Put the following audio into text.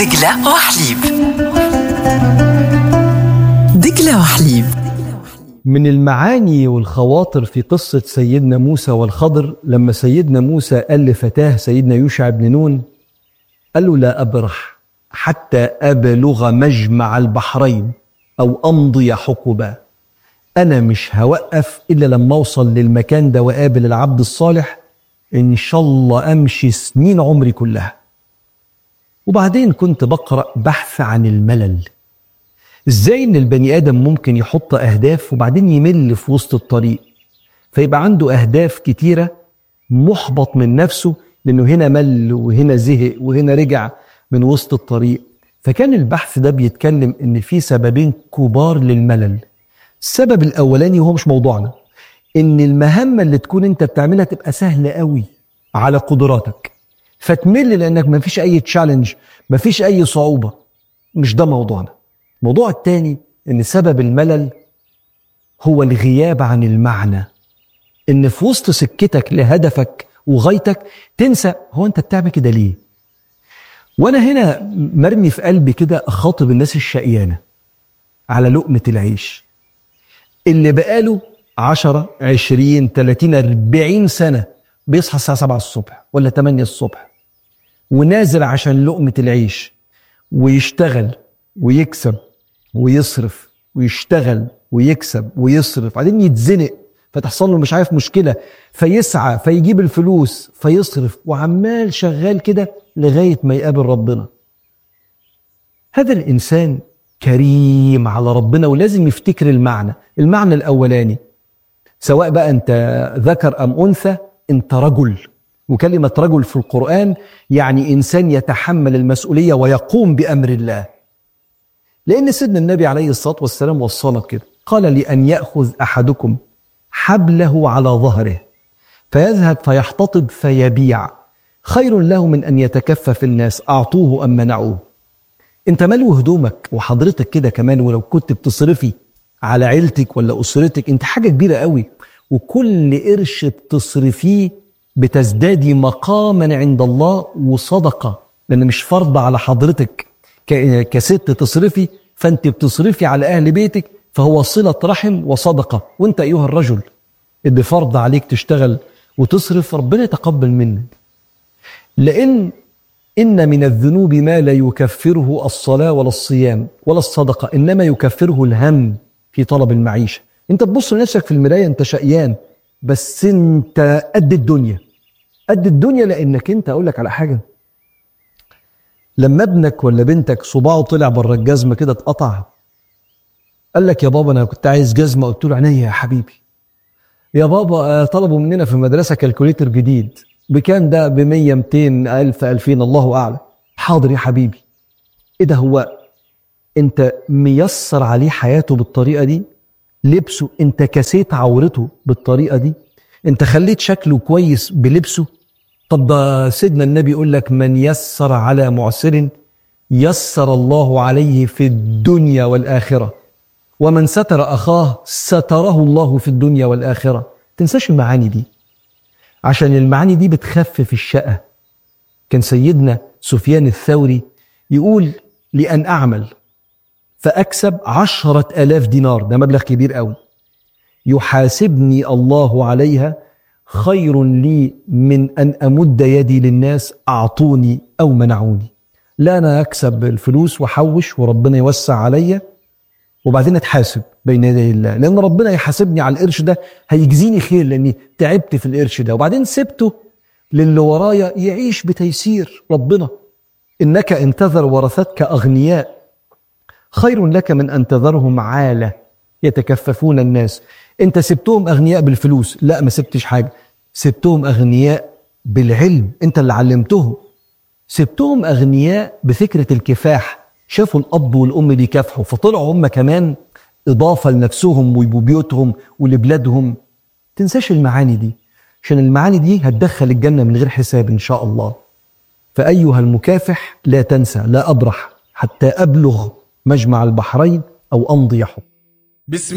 دجلة وحليب دجلة وحليب من المعاني والخواطر في قصة سيدنا موسى والخضر لما سيدنا موسى قال لفتاه سيدنا يوشع بن نون قال له لا أبرح حتى أبلغ مجمع البحرين أو أمضي حقبا أنا مش هوقف إلا لما أوصل للمكان ده وأقابل العبد الصالح إن شاء الله أمشي سنين عمري كلها وبعدين كنت بقرأ بحث عن الملل ازاي ان البني ادم ممكن يحط اهداف وبعدين يمل في وسط الطريق فيبقى عنده اهداف كتيره محبط من نفسه لانه هنا مل وهنا زهق وهنا رجع من وسط الطريق فكان البحث ده بيتكلم ان في سببين كبار للملل السبب الاولاني وهو مش موضوعنا ان المهمه اللي تكون انت بتعملها تبقى سهله قوي على قدراتك فتمل لانك مفيش اي تشالنج مفيش اي صعوبه مش ده موضوعنا الموضوع التاني ان سبب الملل هو الغياب عن المعنى ان في وسط سكتك لهدفك وغايتك تنسى هو انت بتعمل كده ليه وانا هنا مرمي في قلبي كده اخاطب الناس الشقيانه على لقمه العيش اللي بقاله 10 20 30 40 سنه بيصحى الساعه 7 الصبح ولا 8 الصبح ونازل عشان لقمه العيش ويشتغل ويكسب ويصرف ويشتغل ويكسب ويصرف بعدين يتزنق فتحصل له مش عارف مشكله فيسعى فيجيب الفلوس فيصرف وعمال شغال كده لغايه ما يقابل ربنا هذا الانسان كريم على ربنا ولازم يفتكر المعنى المعنى الاولاني سواء بقى انت ذكر ام انثى انت رجل وكلمه رجل في القران يعني انسان يتحمل المسؤوليه ويقوم بامر الله لأن سيدنا النبي عليه الصلاة والسلام وصانا كده قال لأن يأخذ أحدكم حبله على ظهره فيذهب فيحتطب فيبيع خير له من أن يتكفف الناس أعطوه أم منعوه أنت ملو هدومك وحضرتك كده كمان ولو كنت بتصرفي على عيلتك ولا أسرتك أنت حاجة كبيرة قوي وكل قرش بتصرفيه بتزدادي مقاما عند الله وصدقة لأن مش فرض على حضرتك كست تصرفي فانت بتصرفي على اهل بيتك فهو صله رحم وصدقه وانت ايها الرجل اللي فرض عليك تشتغل وتصرف ربنا يتقبل منك لان ان من الذنوب ما لا يكفره الصلاه ولا الصيام ولا الصدقه انما يكفره الهم في طلب المعيشه انت تبص لنفسك في المرايه انت شقيان بس انت قد الدنيا قد الدنيا لانك انت اقول لك على حاجه لما ابنك ولا بنتك صباعه طلع بره الجزمه كده اتقطع قال لك يا بابا انا كنت عايز جزمه قلت له عينيا يا حبيبي يا بابا طلبوا مننا في المدرسه كالكوليتر جديد بكام ده ب 100 200 الف 2000 الله اعلم حاضر يا حبيبي ايه ده هو انت ميسر عليه حياته بالطريقه دي لبسه انت كسيت عورته بالطريقه دي انت خليت شكله كويس بلبسه طب ده سيدنا النبي يقول لك من يسر على معسر يسر الله عليه في الدنيا والآخرة ومن ستر أخاه ستره الله في الدنيا والآخرة تنساش المعاني دي عشان المعاني دي بتخفف الشقة كان سيدنا سفيان الثوري يقول لأن أعمل فأكسب عشرة ألاف دينار ده مبلغ كبير قوي يحاسبني الله عليها خير لي من ان امد يدي للناس اعطوني او منعوني لا انا اكسب الفلوس واحوش وربنا يوسع عليا وبعدين اتحاسب بين يدي الله لان ربنا يحاسبني على القرش ده هيجزيني خير لاني تعبت في القرش ده وبعدين سبته للي ورايا يعيش بتيسير ربنا انك ان تذر ورثتك اغنياء خير لك من ان تذرهم عاله يتكففون الناس انت سبتهم اغنياء بالفلوس لا ما سبتش حاجه سبتهم اغنياء بالعلم انت اللي علمتهم سبتهم اغنياء بفكره الكفاح شافوا الاب والام بيكافحوا فطلعوا هم كمان اضافه لنفسهم وبيوتهم ولبلادهم تنساش المعاني دي عشان المعاني دي هتدخل الجنه من غير حساب ان شاء الله فايها المكافح لا تنسى لا ابرح حتى ابلغ مجمع البحرين او امضي حب بسم